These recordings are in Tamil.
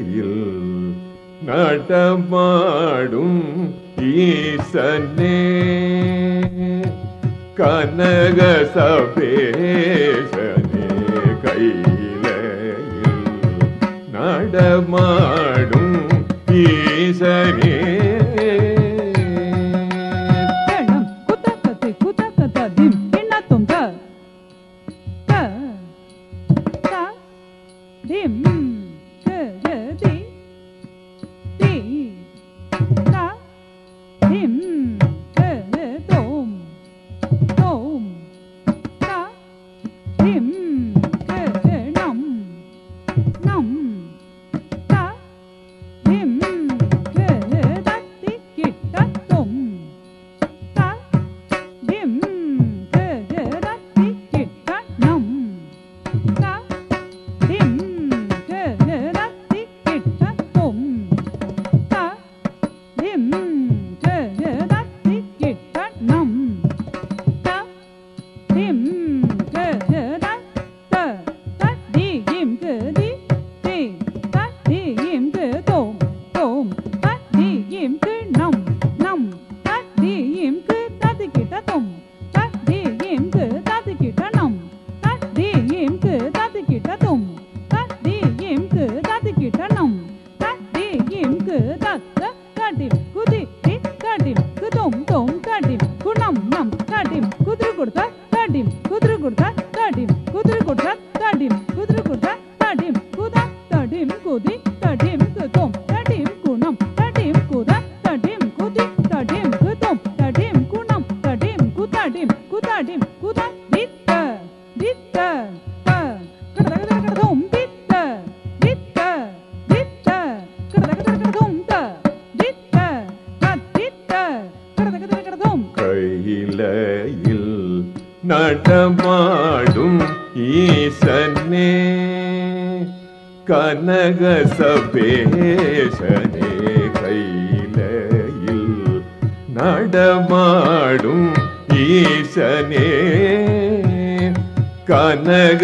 நடமாடும் ஈசனே கனக சபேசனே கையிலையில் நடமாடும் ஈசனே தளம் குதகதி குதகததிம் கிண்ணத்தும் த த த திம் க க தி தி த திம் க க தோம் தோம் த திம் க க நம் நம் த திம் க க தத்தி கிட்டத்தும் த திம் க க தத்தி கிட்டனம் த திம் க க தத்தி கிட்டத்தும் த திம் க க தத்தி கிட்டனம் த திம் க க தத்த தத்தி இம் க தி தி தத்தி இம் க தோம் தோம் தத்தி இம் க நம் நம் தத்தி இம் க தத்தி கிட்ட தொம் தத்தி இம் க தத்தி கிட்ட நம் தத்தி இம் க தத்தி கிட்ட தொம் தத்தி இம் க தத்தி கிட்ட நம் தத்தி இம் க தத்த கடிம் குதி தி கடிம் குதோம் தோம் கடிம் குணம் நம் கடிம் குதிரை கொடுத்தா கடிம் குதிரை கொடுத்தா கடிம் குதிரை கொடுத்தா கடிம் குதிரை கொடுத்தா கடிம் குதா தடிம் குதி தடிம் குதோம் தடிம் குணம் தடிம் குத தடிம் குதி தடிம் குதோம் தடிம் குணம் தடிம் குதடிம் குதடிம் குத தித்த தித்த த கடதகத கடதோம் தித்த தித்த தித்த கடதகத கடதோம் த தித்த தத்தித்த கடதகத கடதோம் கையிலையில் நடமாடும் ஈசனே கனக சபேசனே கையிலையில் நடமாடும் ஈசனே கனக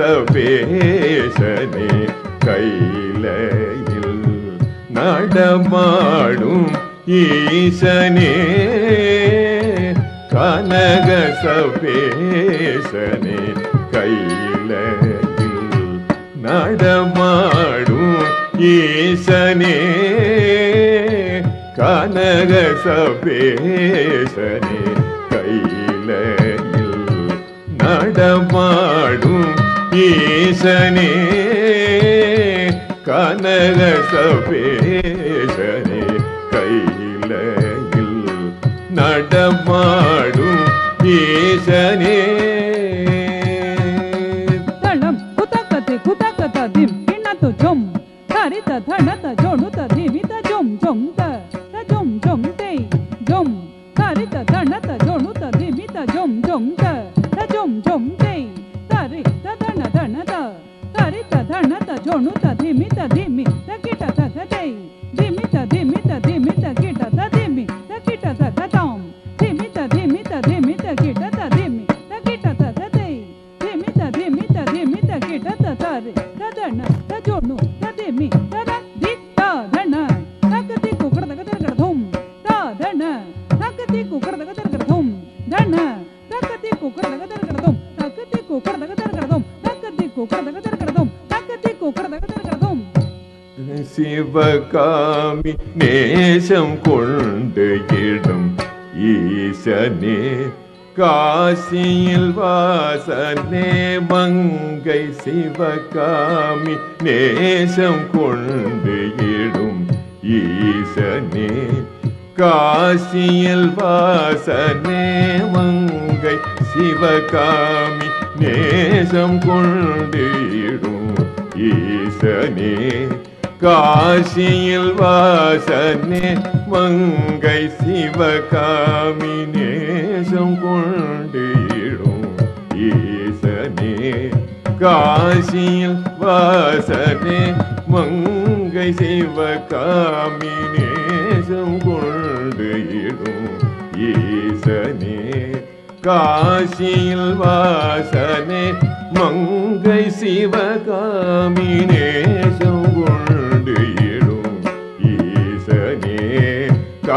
சபேசனே கையிலையில் நடமாடும் ஈசனே கனக சபேசனே கையிலையில் நடமாடும் ஈசனே கனக சபேசனே கையிலையில் நடமாடும் ஈசனே கனக சபேசனே கையிலையில் நடமாடும் ஈசனே தளம் குதகதி குதகததிம் கிண்ணத்து ஜொம் தரித தணத ஜொணுத திமித ஜொம் ஜொம் த த ஜொம் ஜொம் தெய் ஜொம் தரித தணத ஜொணுத திமித ஜொம் ஜொம் த த ஜொம் ஜொம் தெய் தரி த தண தண த தரித தணத ஜொணுத திமித திமி த கிட்ட தக தெய் திமித திமித திமித கிட்ட த திமி த கிட்ட தக தாம் திமித திமித திமித கிட்ட த திமி த கிட்ட தக தெய் திமித திமித திமித கிட்ட த தரி த தண த ஜொணு த திமி த த தி த தண தகதி குக்கட தக தர கட தும் த தண தகதி குக்கட தக தர கட தும் தண தகதி குக்கட தக தர கட தும் தகதி குக்கட தக தர கட தும் தகதி குக்கட தக தர கட தும் தகதி குக்கட தக தர கட தும் சிவகாமி நேசம் கொண்டு இடும் ஈசனே காசியில் வாசனே மங்கை சிவகாமி நேசம் கொண்டு இடும் ஈசனே காசியில் வாசனே மங்கை சிவகாமி நேசம் கொண்டிடும் ஈசனே காசியில் வாசனே மங்கை சிவகாமி நேசம் கொண்டிடும் ஈசனே காசியில் வாசனே மங்கை சிவகாமி நேசம் கொண்டு இடும் ஈசனே காசியில் வாசனே மங்கை சிவகாமி நேசம் கொண்டு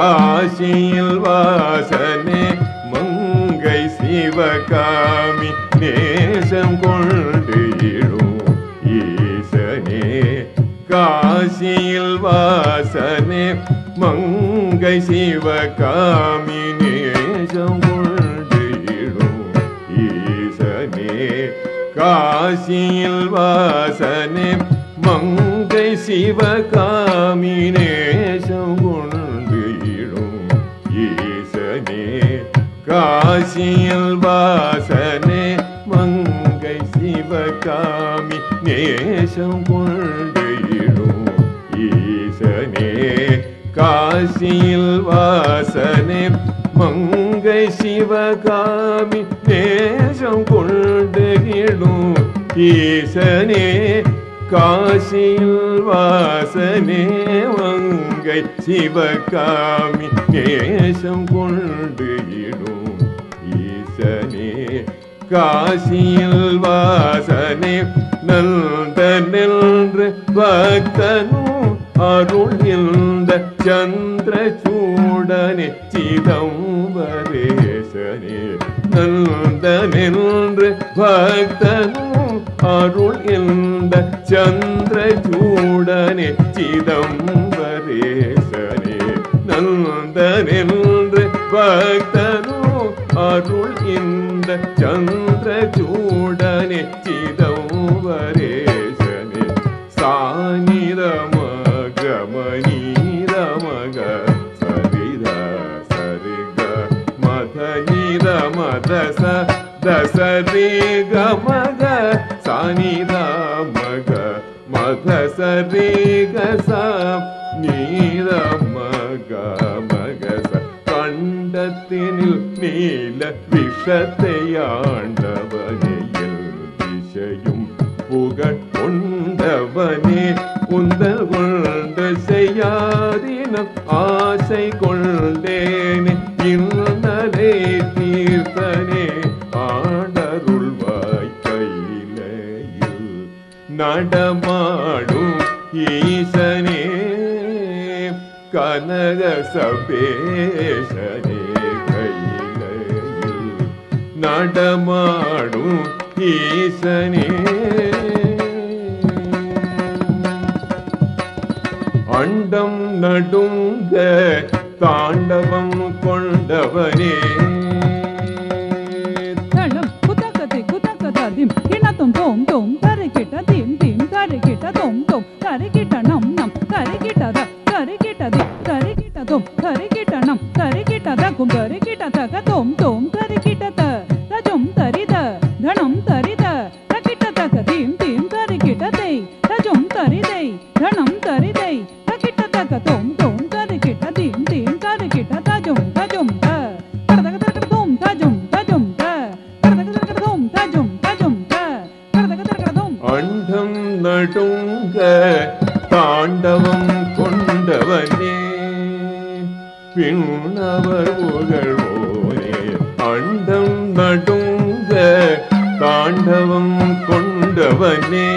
காசியில் வாசனே மங்கை சிவகாமி நேசம் கொண்டு இடும் ஈசனே காசியில் வாசனே மங்கை சிவகாமி நேசம் கொண்டு இடும் ஈசனே காசியில் வாசனே மங்கை சிவகாமி நேசம் கொண்டு இடும் ஈசனே காசியில் வாசனே மங்கை சிவகாமி நேசம் கொண்டு இடும் ஈசனே காசியில் வாசனே மங்கை சிவகாமி நேசம் கொண்டு இடும் ஈசனே காசியில் வாசனே மங்கை சிவகாமி நேசம் கொண்டு இடும் ஈசனே காசியில் வாசனே நந்த நின்று பக்தனும் அருள் இந்த சந்திர சூடனே சிதம்பரேசனே நந்த நின்று பக்தனும் அருள் இந்த சந்திர சூடனே சிதம்பரேசனே நந்த நின்று பக்தனும் அருள் இந்த சந்திர சூடனே சிதம்பரேசனே சானிரம கமனீரமக சரித சரிக மத நீர மத ச தசரி கமக சானித மக மத சரி கச நீர மக மக ச கண்டத்தினில் நீல விஷத்தை ஆண்டவனையில் திசையும் புகழ் கொண்டவனே உந்தல் கொண்டு செய்யாதீனம் ஆசை கொண்டேனே இன்னலே தீர்த்தனே ஆண்டருள்வாய் கையிலையில் நடமாடும் ஈசனே கனக சபேசனே கையிலையில் நடமாடும் ஈசனே அண்டம் நடுங்க தாண்டவம் கொண்டவனே தளம் குதக்கதை குதக்கததிம் கிணத்தும் தோம் தோம் கரைக்கிட்ட தீம் தீம் கரைக்கிட்ட தோம் தோம் கரைக்கிட்ட நம் நம் கரைக்கிட்டத கரைக்கிட்டதி கரைக்கிட்டதும் கரைக்கிட்ட நம் கரைக்கிட்டதகும் கரைக்கிட்ட தக தோம் தோம் கரைக்கிட்டத தஜும் தரித தனம் தரித தகிட்ட தக தீம் தீம் கரைக்கிட்டதை தஜும் தரிதை தனம் தரிதை தகிட்ட தக தோம் தோம் கரைக்கிட்ட தீம் தீம் கரைக்கிட்ட தஜும் தஜும் த கரதக தக தோம் தஜும் தஜும் த கரதக தக தோம் தஜும் தஜும் த கரதக தக தோம் அண்டம் நடுங்க தாண்டவம் கொண்டவனே பின்னவர் புகழ்வோனே அண்டம் நடுங்க தாண்டவம் கொண்டவனே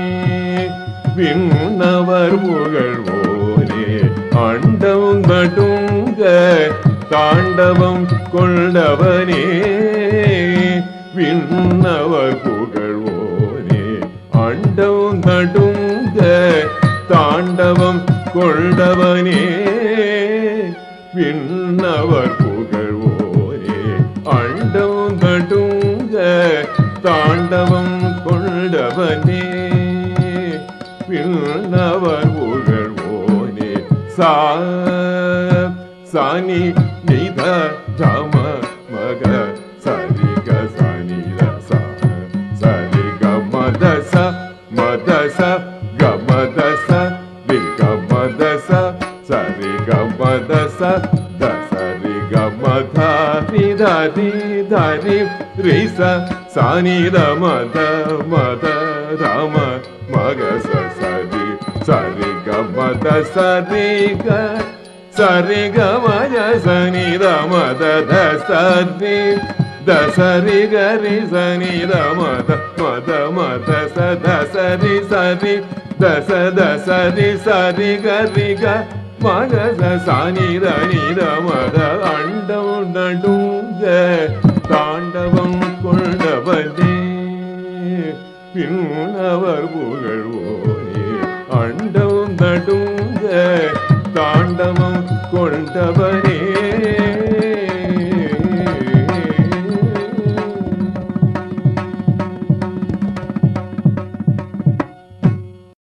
விண்ணவர் புகழ்வோனே அண்டம் நடுங்க தாண்டவம் கொண்டவனே விண்ணவர் புகழ்வோனே அண்டம் நடுங்க தாண்டவம் கொண்டவனே விண்ணவர் புகழ்வோனே அண்டம் நடுங்க தாண்டவம் கொண்டவனே விண்ணவர் புகழ்வோனே சா சானி நித தம மக சரி க சனி ர ச சரி க மத ச மத ச க மத ச ரி க மத ச சரி க மத ச த சரி க மத ரி த ரி த ரி ரி ச சானி ர மத மத ரம மக ச சரி சரி க மத சரி க சரி க மஜ சனி த மத த சரி த சரி க ரி சனி த மத மத மத ச த சரி சரி த ச த சரி சரி க ரி க மகச சனித நித மத அண்டம் நடுங்க தாண்டவம் கொண்டவனே பின்னவர் புகழ்வோனே அண்டம் நடுங்க தாண்டவம் கொண்டவனே